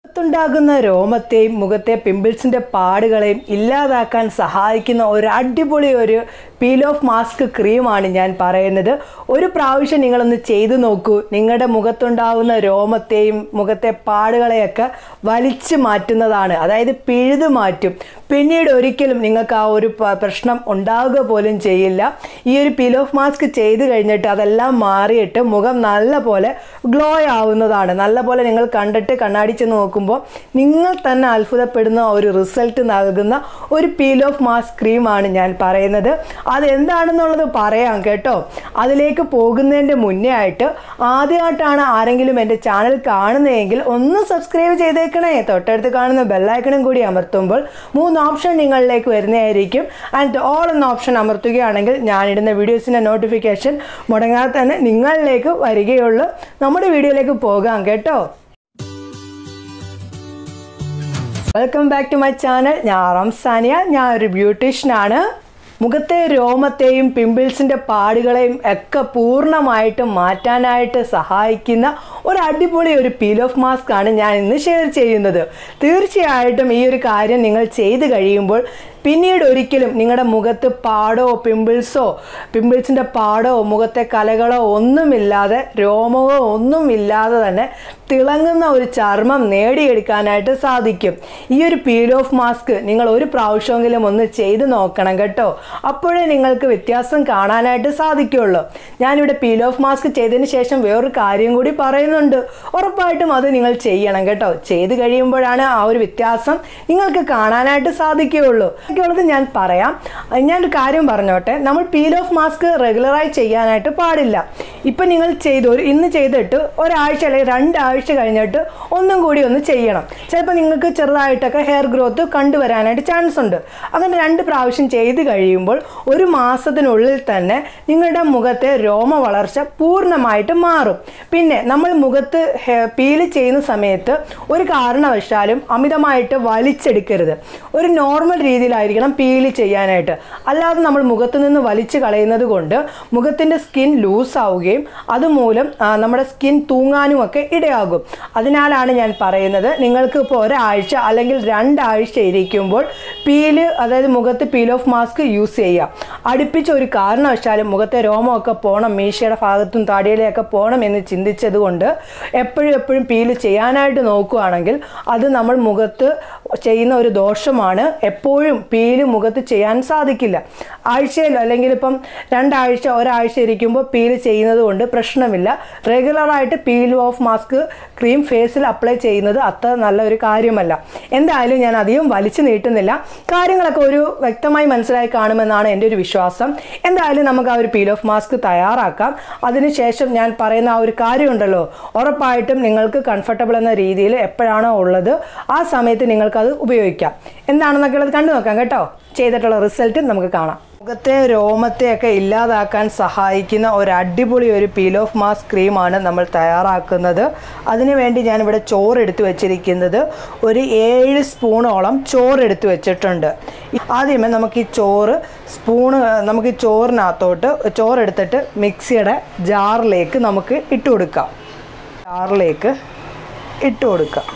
മുഖത്തുണ്ടാകുന്ന രോമത്തെയും മുഖത്തെ പിമ്പിൾസിന്റെ പാടുകളെയും ഇല്ലാതാക്കാൻ സഹായിക്കുന്ന ഒരു അടിപൊളി ഒരു പീൽ ഓഫ് മാസ്ക് ക്രീമാണ് ഞാൻ പറയുന്നത് ഒരു പ്രാവശ്യം നിങ്ങളൊന്ന് ചെയ്തു നോക്കൂ നിങ്ങളുടെ മുഖത്തുണ്ടാകുന്ന രോമത്തെയും മുഖത്തെ പാടുകളെയൊക്കെ വലിച്ചു മാറ്റുന്നതാണ് അതായത് പിഴുതു മാറ്റും പിന്നീട് ഒരിക്കലും നിങ്ങൾക്ക് ആ ഒരു പ- പ്രശ്നം ഉണ്ടാവുക പോലും ചെയ്യില്ല ഈ ഒരു പീൽ ഓഫ് മാസ്ക് ചെയ്ത് കഴിഞ്ഞിട്ട് അതെല്ലാം മാറിയിട്ട് മുഖം നല്ല പോലെ ഗ്ലോ ആവുന്നതാണ് നല്ല പോലെ നിങ്ങൾ കണ്ടിട്ട് കണ്ണാടിച്ച് നോക്കുമ്പോൾ നിങ്ങൾ തന്നെ അത്ഭുതപ്പെടുന്ന ഒരു റിസൾട്ട് നൽകുന്ന ഒരു പീൽ ഓഫ് മാസ്ക് ക്രീമാണ് ഞാൻ പറയുന്നത് അത് എന്താണെന്നുള്ളത് പറയാം കേട്ടോ അതിലേക്ക് പോകുന്നതിൻ്റെ മുന്നേ ആയിട്ട് ആദ്യമായിട്ടാണ് ആരെങ്കിലും എൻ്റെ ചാനൽ കാണുന്നതെങ്കിൽ ഒന്ന് സബ്സ്ക്രൈബ് ചെയ്തേക്കണേ തൊട്ടടുത്ത് കാണുന്ന ബെല്ലൈക്കണും കൂടി അമർത്തുമ്പോൾ മൂന്ന് ഓപ്ഷൻ നിങ്ങളിലേക്ക് വരുന്നതായിരിക്കും ആൻഡ് ഓൾ എന്ന ഓപ്ഷൻ അമർത്തുകയാണെങ്കിൽ ഞാനിടുന്ന വീഡിയോസിൻ്റെ നോട്ടിഫിക്കേഷൻ മുടങ്ങാതെ തന്നെ നിങ്ങളിലേക്ക് വരികയുള്ളൂ നമ്മുടെ വീഡിയോയിലേക്ക് പോകാം കേട്ടോ welcome back to my channel ഞാൻ റംസാനിയ ഞാൻ ഒരു ബ്യൂട്ടീഷ്യനാണ് മുഖത്തെ രോമത്തെയും പിമ്പിൾസിൻ്റെ പാടുകളെയും ഒക്കെ പൂർണ്ണമായിട്ടും മാറ്റാനായിട്ട് സഹായിക്കുന്ന ഒരു അടിപൊളി ഒരു പീൽ ഓഫ് മാസ്ക് ആണ് ഞാൻ ഇന്ന് ഷെയർ ചെയ്യുന്നത് തീർച്ചയായിട്ടും ഈ ഒരു കാര്യം നിങ്ങൾ ചെയ്ത് കഴിയുമ്പോൾ പിന്നീട് ഒരിക്കലും നിങ്ങളുടെ മുഖത്ത് പാടോ പിമ്പിൾസോ പിമ്പിൾസിൻ്റെ പാടോ മുഖത്തെ കലകളോ ഒന്നുമില്ലാതെ രോമമോ ഒന്നുമില്ലാതെ തന്നെ തിളങ്ങുന്ന ഒരു ചർമ്മം നേടിയെടുക്കാനായിട്ട് സാധിക്കും ഈ ഒരു പീൽ ഓഫ് മാസ്ക് നിങ്ങൾ ഒരു പ്രാവശ്യമെങ്കിലും ഒന്ന് ചെയ്ത് നോക്കണം കേട്ടോ അപ്പോഴേ നിങ്ങൾക്ക് വ്യത്യാസം കാണാനായിട്ട് സാധിക്കുള്ളൂ ഞാനിവിടെ പീൽ ഓഫ് മാസ്ക് ചെയ്തതിന് ശേഷം വേറൊരു കാര്യം കൂടി പറയുന്നുണ്ട് ഉറപ്പായിട്ടും അത് നിങ്ങൾ ചെയ്യണം കേട്ടോ ചെയ്ത് കഴിയുമ്പോഴാണ് ആ ഒരു വ്യത്യാസം നിങ്ങൾക്ക് കാണാനായിട്ട് സാധിക്കുകയുള്ളൂ ബാക്കിയുള്ളത് ഞാൻ പറയാം ഞാനൊരു കാര്യം പറഞ്ഞോട്ടെ നമ്മൾ പീൽ ഓഫ് മാസ്ക് റെഗുലറായി ചെയ്യാനായിട്ട് പാടില്ല ഇപ്പം നിങ്ങൾ ചെയ്തു ഒരു ഇന്ന് ചെയ്തിട്ട് ഒരാഴ്ച അല്ലെങ്കിൽ രണ്ടാഴ്ച കഴിഞ്ഞിട്ട് ഒന്നും കൂടി ഒന്ന് ചെയ്യണം ചിലപ്പോൾ നിങ്ങൾക്ക് ചെറുതായിട്ടൊക്കെ ഹെയർ ഗ്രോത്ത് കണ്ടുവരാനായിട്ട് ചാൻസ് ഉണ്ട് അങ്ങനെ രണ്ട് പ്രാവശ്യം ചെയ്ത് കഴിയുമ്പോൾ ഒരു മാസത്തിനുള്ളിൽ തന്നെ നിങ്ങളുടെ മുഖത്തെ രോമ വളർച്ച പൂർണ്ണമായിട്ട് മാറും പിന്നെ നമ്മൾ മുഖത്ത് പീല് ചെയ്യുന്ന സമയത്ത് ഒരു കാരണവശാലും അമിതമായിട്ട് വലിച്ചെടുക്കരുത് ഒരു നോർമൽ രീതിയിലായിരിക്കണം പീല് ചെയ്യാനായിട്ട് അല്ലാതെ നമ്മൾ മുഖത്ത് നിന്ന് വലിച്ചു കളയുന്നത് കൊണ്ട് മുഖത്തിൻ്റെ സ്കിൻ ലൂസ് ആവുകയും അതുമൂലം ആ, നമ്മുടെ സ്കിൻ തൂങ്ങാനും ഒക്കെ ഇടയാകും അതിനാലാണ് ഞാൻ പറയുന്നത് നിങ്ങൾക്ക് ഇപ്പോൾ ഒരാഴ്ച അല്ലെങ്കിൽ രണ്ടാഴ്ച ഇരിക്കുമ്പോൾ പീല് അതായത് മുഖത്ത് പീൽ ഓഫ് മാസ്ക് യൂസ് ചെയ്യുക അടുപ്പിച്ച് ഒരു കാരണവശാലും മുഖത്തെ രോമമൊക്കെ പോകണം മീശയുടെ ഭാഗത്തും താടിയിലെയൊക്കെ പോകണം എന്ന് ചിന്തിച്ചത് കൊണ്ട് എപ്പോഴും എപ്പോഴും പീല് ചെയ്യാനായിട്ട് നോക്കുകയാണെങ്കിൽ അത് നമ്മൾ മുഖത്ത് ചെയ്യുന്ന ഒരു ദോഷമാണ് എപ്പോഴും പീല് മുഖത്ത് ചെയ്യാൻ സാധിക്കില്ല ആഴ്ചയിൽ അല്ലെങ്കിൽ ഇപ്പം രണ്ടാഴ്ച ഒരാഴ്ച ഇരിക്കുമ്പോൾ പീല് ചെയ്യുന്നത് കൊണ്ട് പ്രശ്നമില്ല റെഗുലറായിട്ട് പീൽ ഓഫ് മാസ്ക് ക്രീം ഫേസിൽ അപ്ലൈ ചെയ്യുന്നത് അത്ര നല്ല ഒരു കാര്യമല്ല എന്തായാലും ഞാൻ അധികം വലിച്ചു നീട്ടുന്നില്ല കാര്യങ്ങളൊക്കെ ഒരു വ്യക്തമായി മനസ്സിലായി കാണുമെന്നാണ് എൻ്റെ ഒരു വിശ്വാസം എന്തായാലും നമുക്ക് ആ ഒരു പീൽ ഓഫ് മാസ്ക് തയ്യാറാക്കാം അതിനുശേഷം ഞാൻ പറയുന്ന ആ ഒരു കാര്യമുണ്ടല്ലോ ഉറപ്പായിട്ടും നിങ്ങൾക്ക് കംഫർട്ടബിൾ എന്ന രീതിയിൽ എപ്പോഴാണോ ഉള്ളത് ആ സമയത്ത് നിങ്ങൾക്കത് ഉപയോഗിക്കാം എന്താണെന്നൊക്കെ ഉള്ളത് കണ്ടു നോക്കാം കേട്ടോ ചെയ്തിട്ടുള്ള റിസൾട്ട് നമുക്ക് കാണാം മുഖത്തെ രോമത്തെയൊക്കെ ഇല്ലാതാക്കാൻ സഹായിക്കുന്ന ഒരു അടിപൊളി ഒരു പീൽ ഓഫ് മാസ്ക് ക്രീമാണ് നമ്മൾ തയ്യാറാക്കുന്നത് അതിനുവേണ്ടി ഞാനിവിടെ ചോറ് എടുത്തു വെച്ചിരിക്കുന്നത് ഒരു ഏഴ് സ്പൂണോളം ചോറ് എടുത്തു വെച്ചിട്ടുണ്ട് ആദ്യമേ നമുക്ക് ഈ ചോറ് സ്പൂണ് നമുക്ക് ഈ ചോറിനകത്തോട്ട് ചോറെടുത്തിട്ട് മിക്സിയുടെ ജാറിലേക്ക് നമുക്ക് ഇട്ട് കൊടുക്കാം ജാറിലേക്ക് ഇട്ട് കൊടുക്കാം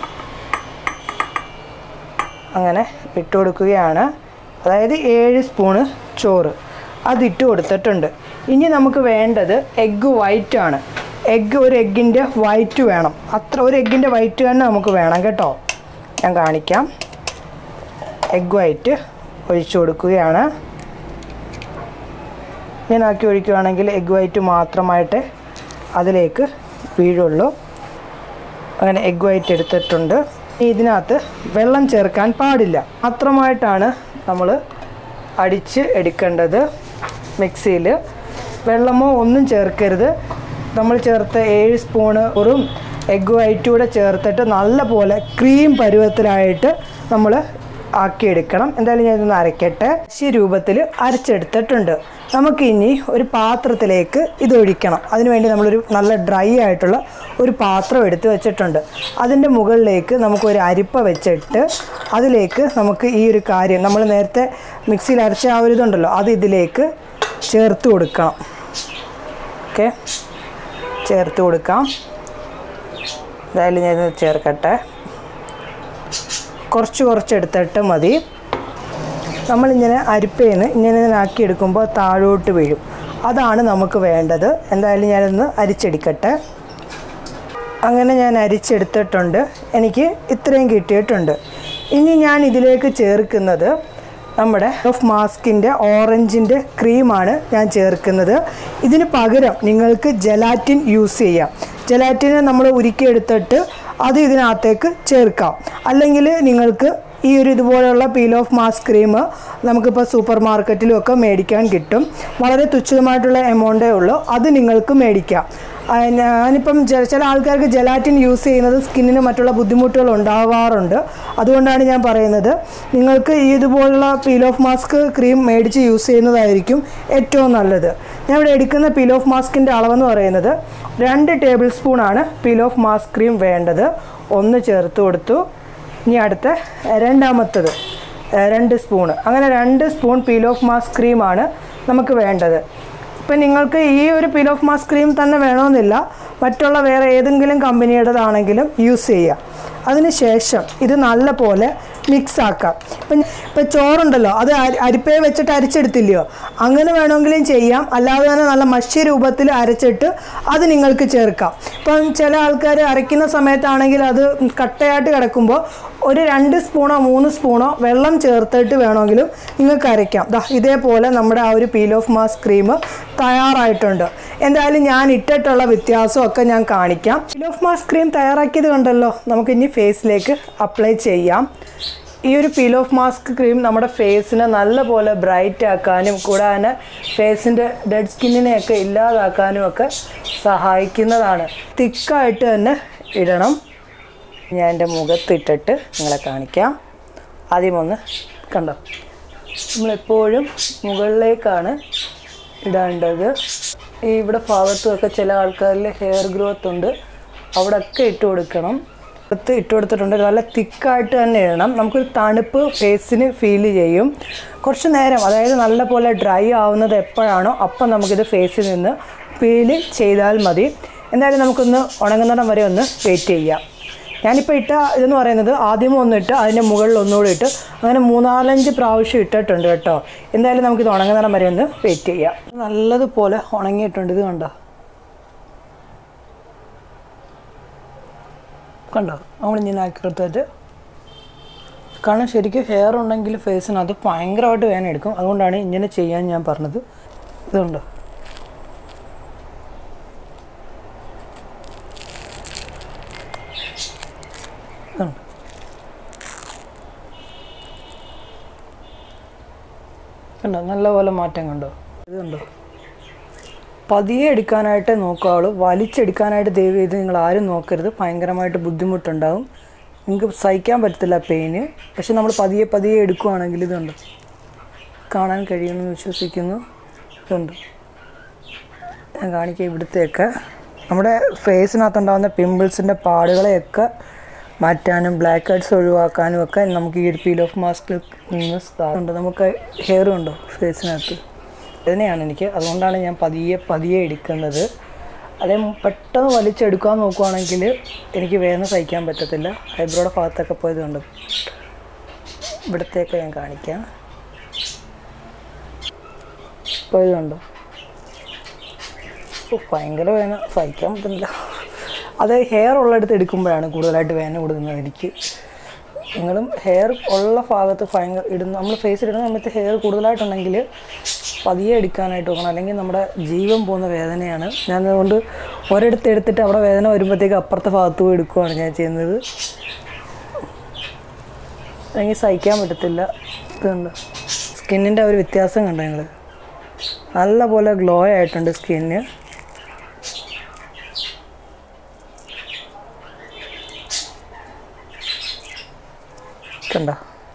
അങ്ങനെ ഇട്ട് കൊടുക്കുകയാണ് അതായത് ഏഴ് സ്പൂണ് ചോറ് അതിട്ട് കൊടുത്തിട്ടുണ്ട് ഇനി നമുക്ക് വേണ്ടത് എഗ്ഗ് വൈറ്റ് ആണ് എഗ്ഗ് ഒരു എഗ്ഗിൻ്റെ വൈറ്റ് വേണം അത്ര ഒരു എഗ്ഗിൻ്റെ വൈറ്റ് തന്നെ നമുക്ക് വേണം കേട്ടോ ഞാൻ കാണിക്കാം എഗ്ഗ് വൈറ്റ് ഒഴിച്ചു കൊടുക്കുകയാണ് ഇങ്ങനെ ആക്കി ഒഴിക്കുകയാണെങ്കിൽ എഗ്ഗ് വൈറ്റ് മാത്രമായിട്ട് അതിലേക്ക് വീഴുള്ളൂ അങ്ങനെ എഗ് വൈറ്റ് എടുത്തിട്ടുണ്ട് ഇനി ഇതിനകത്ത് വെള്ളം ചേർക്കാൻ പാടില്ല മാത്രമായിട്ടാണ് നമ്മൾ അടിച്ച് എടുക്കേണ്ടത് മിക്സിയിൽ വെള്ളമോ ഒന്നും ചേർക്കരുത് നമ്മൾ ചേർത്ത ഏഴ് സ്പൂണ് ഉറും എഗ് വൈറ്റും കൂടെ ചേർത്തിട്ട് നല്ലപോലെ ക്രീം പരുവത്തിലായിട്ട് നമ്മൾ ആക്കിയെടുക്കണം എന്തായാലും ഞാൻ ഇതൊന്ന് അരയ്ക്കട്ടെ ഈ രൂപത്തിൽ അരച്ചെടുത്തിട്ടുണ്ട് നമുക്കിനി ഒരു പാത്രത്തിലേക്ക് ഇത് ഒഴിക്കണം അതിനുവേണ്ടി നമ്മളൊരു നല്ല ഡ്രൈ ആയിട്ടുള്ള ഒരു പാത്രം എടുത്ത് വെച്ചിട്ടുണ്ട് അതിൻ്റെ മുകളിലേക്ക് നമുക്കൊരു അരിപ്പ വെച്ചിട്ട് അതിലേക്ക് നമുക്ക് ഈ ഒരു കാര്യം നമ്മൾ നേരത്തെ മിക്സിയിൽ അരച്ച ആ ഒരു ഇതുണ്ടല്ലോ അത് ഇതിലേക്ക് ചേർത്ത് കൊടുക്കണം ഓക്കെ ചേർത്ത് കൊടുക്കാം എന്തായാലും ഞാൻ ഇത് ചേർക്കട്ടെ കുറച്ച് കുറച്ച് എടുത്തിട്ട് മതി നമ്മളിങ്ങനെ അരിപ്പേന്ന് ഇങ്ങനെ ഇങ്ങനെ ആക്കി എടുക്കുമ്പോൾ താഴോട്ട് വീഴും അതാണ് നമുക്ക് വേണ്ടത് എന്തായാലും ഞാനൊന്ന് അരിച്ചെടുക്കട്ടെ അങ്ങനെ ഞാൻ അരിച്ചെടുത്തിട്ടുണ്ട് എനിക്ക് ഇത്രയും കിട്ടിയിട്ടുണ്ട് ഇനി ഞാൻ ഇതിലേക്ക് ചേർക്കുന്നത് നമ്മുടെ ഓഫ് മാസ്കിൻ്റെ ഓറഞ്ചിൻ്റെ ക്രീമാണ് ഞാൻ ചേർക്കുന്നത് ഇതിന് പകരം നിങ്ങൾക്ക് ജലാറ്റിൻ യൂസ് ചെയ്യാം ജലാറ്റിനെ നമ്മൾ ഉരുക്കിയെടുത്തിട്ട് അത് ഇതിനകത്തേക്ക് ചേർക്കാം അല്ലെങ്കിൽ നിങ്ങൾക്ക് ഈ ഒരു ഇതുപോലെയുള്ള പീൽ ഓഫ് മാസ്ക് ക്രീം നമുക്കിപ്പോൾ സൂപ്പർ മാർക്കറ്റിലും ഒക്കെ മേടിക്കാൻ കിട്ടും വളരെ തുച്ഛമായിട്ടുള്ള എമൗണ്ടേ ഉള്ളൂ അത് നിങ്ങൾക്ക് മേടിക്കാം ആ, ഞാനിപ്പം ജ- ചില ആൾക്കാർക്ക് ജലാറ്റിൻ യൂസ് ചെയ്യുന്നത് സ്കിന്നിന് മറ്റുള്ള ബുദ്ധിമുട്ടുകൾ ഉണ്ടാവാറുണ്ട് അതുകൊണ്ടാണ് ഞാൻ പറയുന്നത് നിങ്ങൾക്ക് ഈ ഇതുപോലുള്ള പീൽ ഓഫ് മാസ്ക് ക്രീം മേടിച്ച് യൂസ് ചെയ്യുന്നതായിരിക്കും ഏറ്റവും നല്ലത് ഞാൻ ഇവിടെ എടുക്കുന്ന പീൽ ഓഫ് മാസ്കിൻ്റെ അളവെന്ന് പറയുന്നത് രണ്ട് ടേബിൾ സ്പൂണാണ് പീൽ ഓഫ് മാസ്ക് ക്രീം വേണ്ടത് ഒന്ന് ചേർത്ത് കൊടുത്തു ഇനി അടുത്ത രണ്ടാമത്തത് ഏഹ് രണ്ട് സ്പൂണ് അങ്ങനെ രണ്ട് സ്പൂൺ പീൽ ഓഫ് മാസ്ക് ക്രീമാണ് നമുക്ക് വേണ്ടത് ഇപ്പം നിങ്ങൾക്ക് ഈ ഒരു പീൽ ഓഫ് മാസ്ക് ക്രീം തന്നെ വേണമെന്നില്ല മറ്റുള്ള വേറെ ഏതെങ്കിലും കമ്പനിയുടേതാണെങ്കിലും യൂസ് ചെയ്യാം അതിനുശേഷം ഇത് നല്ല പോലെ മിക്സ് ആക്കാം ഇപ്പം ഇപ്പം ചോറുണ്ടല്ലോ അത് അരി അരിപ്പയെ വെച്ചിട്ട് അരിച്ചെടുത്തില്ലയോ അങ്ങനെ വേണമെങ്കിലും ചെയ്യാം അല്ലാതെ തന്നെ നല്ല മഷി രൂപത്തിൽ അരച്ചിട്ട് അത് നിങ്ങൾക്ക് ചേർക്കാം ഇപ്പം ചില ആൾക്കാർ അരയ്ക്കുന്ന സമയത്താണെങ്കിൽ അത് കട്ടയായിട്ട് കിടക്കുമ്പോൾ ഒരു രണ്ട് സ്പൂണോ മൂന്ന് സ്പൂണോ വെള്ളം ചേർത്തിട്ട് വേണമെങ്കിലും നിങ്ങൾക്ക് അരയ്ക്കാം ദാ ഇതേപോലെ നമ്മുടെ ആ ഒരു പീൽ ഓഫ് മാസ്ക് ക്രീം തയ്യാറായിട്ടുണ്ട് എന്തായാലും ഞാൻ ഇട്ടിട്ടുള്ള വ്യത്യാസമൊക്കെ ഞാൻ കാണിക്കാം പീൽ ഓഫ് മാസ്ക് ക്രീം തയ്യാറാക്കിയത് കണ്ടല്ലോ നമുക്ക് ഇനി ഫേസിലേക്ക് അപ്ലൈ ചെയ്യാം ഈ ഒരു പീൽ ഓഫ് മാസ്ക് ക്രീം നമ്മുടെ ഫേസിനെ നല്ലപോലെ ബ്രൈറ്റ് ആക്കാനും കൂടാതെ ഫേസിൻ്റെ ഡെഡ് സ്കിന്നിനെയൊക്കെ ഇല്ലാതാക്കാനും ഒക്കെ സഹായിക്കുന്നതാണ് തിക്കായിട്ട് തന്നെ ഇടണം ഞാൻ എൻ്റെ മുഖത്തിട്ടിട്ട് നിങ്ങളെ കാണിക്കാം ആദ്യം ഒന്ന് കണ്ടോ നമ്മളെപ്പോഴും മുകളിലേക്കാണ് ഇടേണ്ടത് ഈ ഇവിടെ ഭാഗത്തുമൊക്കെ ചില ആൾക്കാരിൽ ഹെയർ ഗ്രോത്ത് ഉണ്ട് അവിടെയൊക്കെ ഇട്ട് കൊടുക്കണം അടുത്ത് ഇട്ട് കൊടുത്തിട്ടുണ്ട് നല്ല തിക്കായിട്ട് തന്നെ ഇടണം നമുക്കൊരു തണുപ്പ് ഫേസിന് ഫീൽ ചെയ്യും കുറച്ച് നേരം അതായത് നല്ലപോലെ ഡ്രൈ ആവുന്നത് എപ്പോഴാണോ അപ്പം നമുക്കിത് ഫേസിൽ നിന്ന് പീല് ചെയ്താൽ മതി എന്തായാലും നമുക്കൊന്ന് ഉണങ്ങുന്നിടം വരെ ഒന്ന് വെയിറ്റ് ചെയ്യാം ഞാനിപ്പോൾ ഇട്ട ഇതെന്ന് പറയുന്നത് ആദ്യം ഒന്നിട്ട് അതിൻ്റെ മുകളിൽ ഒന്നുകൂടി ഇട്ട് അങ്ങനെ മൂന്നാലഞ്ച് പ്രാവശ്യം ഇട്ടിട്ടുണ്ട് കേട്ടോ എന്തായാലും നമുക്കിത് ഉണങ്ങുന്നിടം വരെ ഒന്ന് വെയിറ്റ് ചെയ്യാം നല്ലതുപോലെ ഉണങ്ങിയിട്ടുണ്ട് ഇത് കണ്ടോ കണ്ടോ നമ്മളിങ്ങനെ ആക്കി കൊടുത്തിട്ട് കാരണം ശരിക്കും ഹെയർ ഉണ്ടെങ്കിൽ ഫേസിനകത്ത് ഭയങ്കരമായിട്ട് വേദന എടുക്കും അതുകൊണ്ടാണ് ഇങ്ങനെ ചെയ്യാൻ ഞാൻ പറഞ്ഞത് ഇതുണ്ടോ ഇതുണ്ട് കണ്ടോ നല്ലപോലെ മാറ്റം കണ്ടോ ഇതുണ്ടോ പതിയെ എടുക്കാനായിട്ട് നോക്കാവുള്ളൂ വലിച്ചെടുക്കാനായിട്ട് ദയവ് ചെയ്ത് നിങ്ങൾ ആരും നോക്കരുത് ഭയങ്കരമായിട്ട് ബുദ്ധിമുട്ടുണ്ടാവും നിങ്ങൾക്ക് സഹിക്കാൻ പറ്റത്തില്ല പെയിന് പക്ഷെ നമ്മൾ പതിയെ പതിയെ എടുക്കുവാണെങ്കിൽ ഇതുണ്ട് കാണാൻ കഴിയുമെന്ന് വിശ്വസിക്കുന്നു ഇതുണ്ട് ഞാൻ കാണിക്കാം ഇവിടുത്തെയൊക്കെ നമ്മുടെ ഫേസിനകത്തുണ്ടാകുന്ന പിമ്പിൾസിൻ്റെ പാടുകളെയൊക്കെ മാറ്റാനും ബ്ലാക്ക് ഹെഡ്സ് ഒഴിവാക്കാനും ഒക്കെ നമുക്ക് ഈ ഒരു പീൽ ഓഫ് മാസ്ക് നിന്ന് ഉണ്ട് നമുക്ക് ഹെയർ ഉണ്ടോ ഫേസിനകത്ത് ഇതിനെയാണ് എനിക്ക് അതുകൊണ്ടാണ് ഞാൻ പതിയെ പതിയെ എടുക്കുന്നത് അതേ പെട്ടെന്ന് വലിച്ചെടുക്കാൻ നോക്കുവാണെങ്കിൽ എനിക്ക് വേദന സഹിക്കാൻ പറ്റത്തില്ല ഐബ്രോയുടെ ഭാഗത്തൊക്കെ പോയത് കൊണ്ട് ഇവിടത്തേക്ക് ഞാൻ കാണിക്കാം പോയത് കണ്ടോ ഓ, ഭയങ്കര വേദന സഹിക്കാൻ പറ്റുന്നില്ല അത് ഹെയർ ഉള്ളിടത്ത് എടുക്കുമ്പോഴാണ് കൂടുതലായിട്ട് വേദന കൊടുക്കുന്നത് എനിക്ക് നിങ്ങളും ഹെയർ ഉള്ള ഭാഗത്ത് ഭയങ്കര ഇടുന്ന നമ്മൾ ഫേസിൽ ഇടുന്ന സമയത്ത് ഹെയർ കൂടുതലായിട്ടുണ്ടെങ്കിൽ പതിയെ എടുക്കാനായിട്ട് നോക്കണം അല്ലെങ്കിൽ നമ്മുടെ ജീവൻ പോകുന്ന വേദനയാണ് ഞാൻ അതുകൊണ്ട് ഒരിടത്ത് എടുത്തിട്ട് അവിടെ വേദന വരുമ്പോഴത്തേക്ക് അപ്പുറത്തെ ഭാഗത്ത് പോയി എടുക്കുകയാണ് ഞാൻ ചെയ്യുന്നത് എനിക്ക് സഹിക്കാൻ പറ്റത്തില്ല ഇതുണ്ട് സ്കിന്നിൻ്റെ ഒരു വ്യത്യാസം കണ്ടോ നിങ്ങൾ നല്ല പോലെ ഗ്ലോ ആയിട്ടുണ്ട് സ്കിന്ന് കണ്ട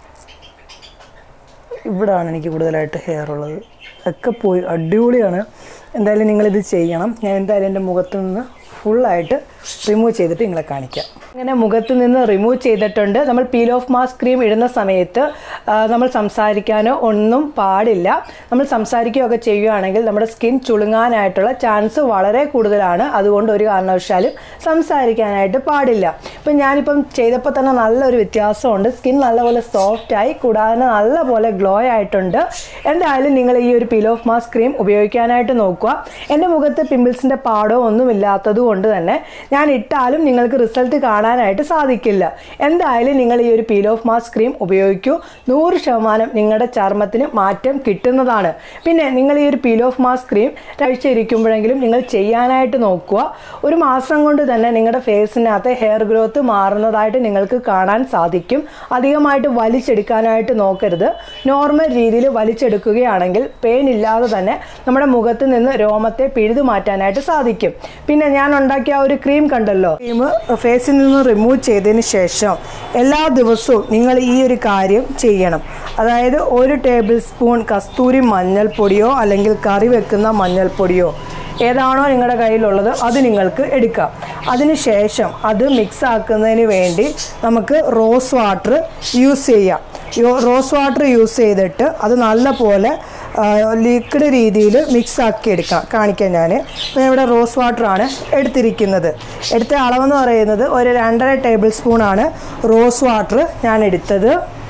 ഇവിടാണ് എനിക്ക് കൂടുതലായിട്ട് ഹെയർ ഉള്ളത് ഒക്കെ പോയി അടിപൊളിയാണ് എന്തായാലും നിങ്ങളിത് ചെയ്യണം ഞാൻ എന്തായാലും എൻ്റെ മുഖത്ത് നിന്ന് ഫുള്ളായിട്ട് റിമൂവ് ചെയ്തിട്ട് നിങ്ങളെ കാണിക്കാം അങ്ങനെ മുഖത്ത് നിന്ന് റിമൂവ് ചെയ്തിട്ടുണ്ട് നമ്മൾ പീൽ ഓഫ് മാസ്ക് ക്രീം ഇടുന്ന സമയത്ത് ആ, നമ്മൾ സംസാരിക്കാനോ ഒന്നും പാടില്ല നമ്മൾ സംസാരിക്കുകയൊക്കെ ചെയ്യുകയാണെങ്കിൽ നമ്മുടെ സ്കിൻ ചുളുങ്ങാനായിട്ടുള്ള ചാൻസ് വളരെ കൂടുതലാണ് അതുകൊണ്ട് ഒരു കാരണവശാലും സംസാരിക്കാനായിട്ട് പാടില്ല ഇപ്പം ഞാനിപ്പം ചെയ്തപ്പോൾ തന്നെ നല്ലൊരു വ്യത്യാസമുണ്ട് സ്കിൻ നല്ലപോലെ സോഫ്റ്റായി കൂടാതെ നല്ലപോലെ ഗ്ലോ ആയിട്ടുണ്ട് എന്തായാലും നിങ്ങൾ ഈ ഒരു പീൽ ഓഫ് മാസ്ക് ക്രീം ഉപയോഗിക്കാനായിട്ട് നോക്കുക എൻ്റെ മുഖത്ത് പിമ്പിൾസിൻ്റെ പാടോ ഒന്നും ഇല്ലാത്തത് കൊണ്ട് തന്നെ ഞാൻ ഇട്ടാലും നിങ്ങൾക്ക് റിസൾട്ട് കാണാനായിട്ട് സാധിക്കില്ല എന്തായാലും നിങ്ങൾ ഈ ഒരു പീൽ ഓഫ് മാസ്ക് ക്രീം ഉപയോഗിക്കൂ നൂറ് ശതമാനം നിങ്ങളുടെ ചർമ്മത്തിന് മാറ്റം കിട്ടുന്നതാണ് പിന്നെ നിങ്ങൾ ഈ ഒരു പീൽ ഓഫ് മാസ്ക് ക്രീം കഴിച്ച് ഇരിക്കുമ്പോഴെങ്കിലും നിങ്ങൾ ചെയ്യാനായിട്ട് നോക്കുക ഒരു മാസം കൊണ്ട് തന്നെ നിങ്ങളുടെ ഫേസിനകത്ത് ഹെയർ ഗ്രോത്ത് മാറുന്നതായിട്ട് നിങ്ങൾക്ക് കാണാൻ സാധിക്കും അധികമായിട്ട് വലിച്ചെടുക്കാനായിട്ട് നോക്കരുത് നോർമൽ രീതിയിൽ വലിച്ചെടുക്കുകയാണെങ്കിൽ പെയിൻ ഇല്ലാതെ തന്നെ നമ്മുടെ മുഖത്ത് നിന്ന് രോമത്തെ പിഴുതു മാറ്റാനായിട്ട് സാധിക്കും പിന്നെ ഞാൻ ഉണ്ടാക്കിയ ആ ഒരു ക്രീം കണ്ടല്ലോ ക്രീം ഫേസിൽ നിന്ന് റിമൂവ് ചെയ്തതിന് ശേഷം എല്ലാ ദിവസവും നിങ്ങൾ ഈ ഒരു കാര്യം ചെയ്യണം അതായത് ഒരു ടേബിൾ സ്പൂൺ കസ്തൂരി മഞ്ഞൾപ്പൊടിയോ അല്ലെങ്കിൽ കറി വെക്കുന്ന മഞ്ഞൾപ്പൊടിയോ ഏതാണോ നിങ്ങളുടെ കയ്യിലുള്ളത് അത് നിങ്ങൾക്ക് എടുക്കാം അതിനുശേഷം അത് മിക്സ് ആക്കുന്നതിന് വേണ്ടി നമുക്ക് റോസ് വാട്ടർ യൂസ് ചെയ്യാം യോ- റോസ് വാട്ടർ യൂസ് ചെയ്തിട്ട് അത് നല്ലപോലെ ലിക്വിഡ് രീതിയിൽ മിക്സ് ആക്കി എടുക്കാം കാണിക്കാം ഞാൻ ഇപ്പോൾ ഞാൻ ഇവിടെ റോസ് വാട്ടറാണ് എടുത്തിരിക്കുന്നത് എടുത്ത അളവെന്ന് പറയുന്നത് ഒരു രണ്ടര ടേബിൾ സ്പൂണാണ് റോസ് വാട്ടർ ഞാൻ എടുത്തത്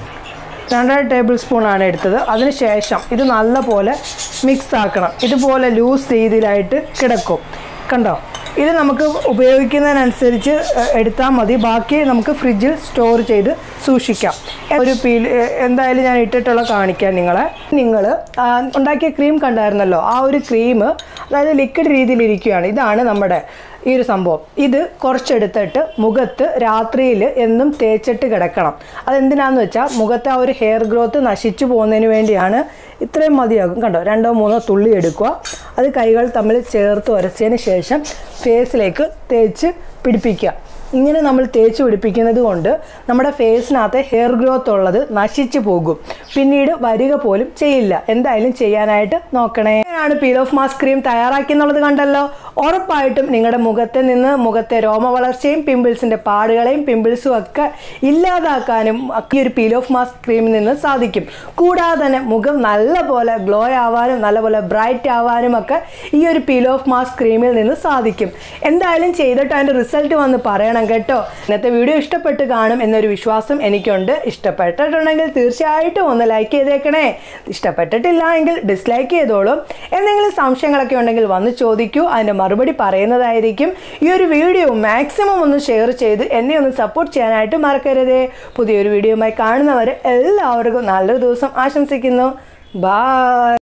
രണ്ടര ടേബിൾ സ്പൂണാണ് എടുത്തത് അതിനുശേഷം ഇത് നല്ലപോലെ മിക്സ് ആക്കണം ഇതുപോലെ ലൂസ് രീതിയിലായിട്ട് കിടക്കും കണ്ടോ ഇത് നമുക്ക് ഉപയോഗിക്കുന്നതിനനുസരിച്ച് എ- എടുത്താൽ മതി ബാക്കി നമുക്ക് ഫ്രിഡ്ജിൽ സ്റ്റോർ ചെയ്ത് സൂക്ഷിക്കാം ഒരു പീൽ എ- എന്തായാലും ഞാൻ ഇട്ടിട്ടുള്ള കാണിക്കാം നിങ്ങളെ നിങ്ങൾ ഉണ്ടാക്കിയ ക്രീം കണ്ടായിരുന്നല്ലോ ആ ഒരു ക്രീം അതായത് ലിക്വിഡ് രീതിയിലിരിക്കുകയാണ് ഇതാണ് നമ്മുടെ ഈ ഒരു സംഭവം ഇത് കുറച്ചെടുത്തിട്ട് മുഖത്ത് രാത്രിയിൽ എന്നും തേച്ചിട്ട് കിടക്കണം അതെന്തിനാന്ന് വെച്ചാൽ മുഖത്തെ ആ ഒരു ഹെയർ ഗ്രോത്ത് നശിച്ചു പോകുന്നതിന് വേണ്ടിയാണ് ഇത്രയും മതിയാകും കണ്ടോ രണ്ടോ മൂന്നോ തുള്ളി എടുക്കുക അത് കൈകൾ തമ്മിൽ ചേർത്ത് ഉരച്ചതിന് ശേഷം ഫേസിലേക്ക് തേച്ച് പിടിപ്പിക്കുക ഇങ്ങനെ നമ്മൾ തേച്ച് പിടിപ്പിക്കുന്നത് കൊണ്ട് നമ്മുടെ ഫേസിനകത്തെ ഹെയർ ഗ്രോത്ത് ഉള്ളത് നശിച്ചു പോകും പിന്നീട് വരിക പോലും ചെയ്യില്ല എന്തായാലും ചെയ്യാനായിട്ട് നോക്കണേ ആണ് പീൽ ഓഫ് മാസ്ക് ക്രീം തയ്യാറാക്കി എന്നുള്ളത് കണ്ടല്ലോ ഉറപ്പായിട്ടും നിങ്ങളുടെ മുഖത്തെ നിന്ന് മുഖത്തെ രോമ വളർച്ചയും പിമ്പിൾസിന്റെ പാടുകളെയും പിമ്പിൾസും ഒക്കെ ഇല്ലാതാക്കാനും ഈ ഒരു പീൽ ഓഫ് മാസ്ക് ക്രീമിൽ നിന്ന് സാധിക്കും കൂടാതെ തന്നെ മുഖം നല്ലപോലെ ഗ്ലോ ആവാനും നല്ലപോലെ ബ്രൈറ്റ് ആവാനും ഒക്കെ ഈ ഒരു പീൽ ഓഫ് മാസ്ക് ക്രീമിൽ നിന്ന് സാധിക്കും എന്തായാലും ചെയ്തിട്ട് അതിൻ്റെ റിസൾട്ട് വന്ന് പറയണം കേട്ടോ ഇന്നത്തെ വീഡിയോ ഇഷ്ടപ്പെട്ട് കാണും എന്നൊരു വിശ്വാസം എനിക്കുണ്ട് ഇഷ്ടപ്പെട്ടിട്ടുണ്ടെങ്കിൽ തീർച്ചയായിട്ടും ഒന്ന് ലൈക്ക് ചെയ്തേക്കണേ ഇഷ്ടപ്പെട്ടിട്ടില്ല എങ്കിൽ ഡിസ്ലൈക്ക് ചെയ്തോളും എന്തെങ്കിലും സംശയങ്ങളൊക്കെ ഉണ്ടെങ്കിൽ വന്ന് ചോദിക്കൂ അതിൻ്റെ മറുപടി പറയുന്നതായിരിക്കും ഈ ഒരു വീഡിയോ മാക്സിമം ഒന്ന് ഷെയർ ചെയ്ത് എന്നെ ഒന്ന് സപ്പോർട്ട് ചെയ്യാനായിട്ട് മറക്കരുതേ പുതിയൊരു വീഡിയോയുമായി കാണുന്നവരെ എല്ലാവർക്കും നല്ലൊരു ദിവസം ആശംസിക്കുന്നു ബായ്